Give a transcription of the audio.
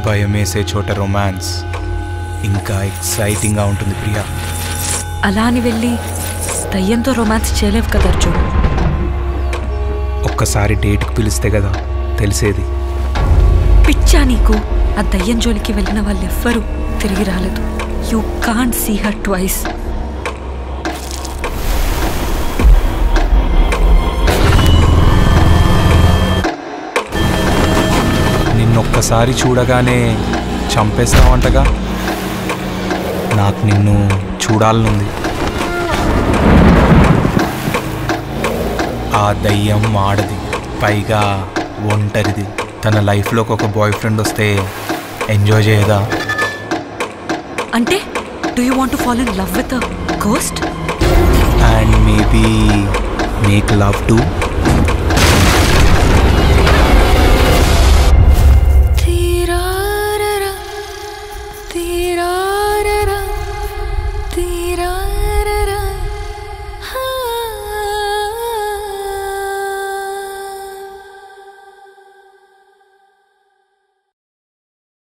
భయం వేసే చోట రొమాన్స్ ఇంకా ఎక్సైటింగ్గా ఉంటుంది ప్రియా అలా అని వెళ్ళి దయ్యంతో రొమాన్స్ చేయలేవు కదా అర్జున్ ఒక్కసారి డేట్కి పిలిస్తే కదా తెలిసేది పిచ్చా నీకు ఆ దయ్యం జోలికి వెళ్ళిన వాళ్ళు ఎవ్వరూ తిరిగి రాలేదు you can't see her twice నిన్నొక్కసారి చూడగానే చంపేస్తావంటగా నాకు నిన్ను చూడాలనుంది ఆ దయ్యం ఆడది పైగా ఒంటరిది తన లైఫ్లోకి ఒక బాయ్ ఫ్రెండ్ వస్తే ఎంజాయ్ చేయదా అంటే do you want follow in love with ghost and maybe make love to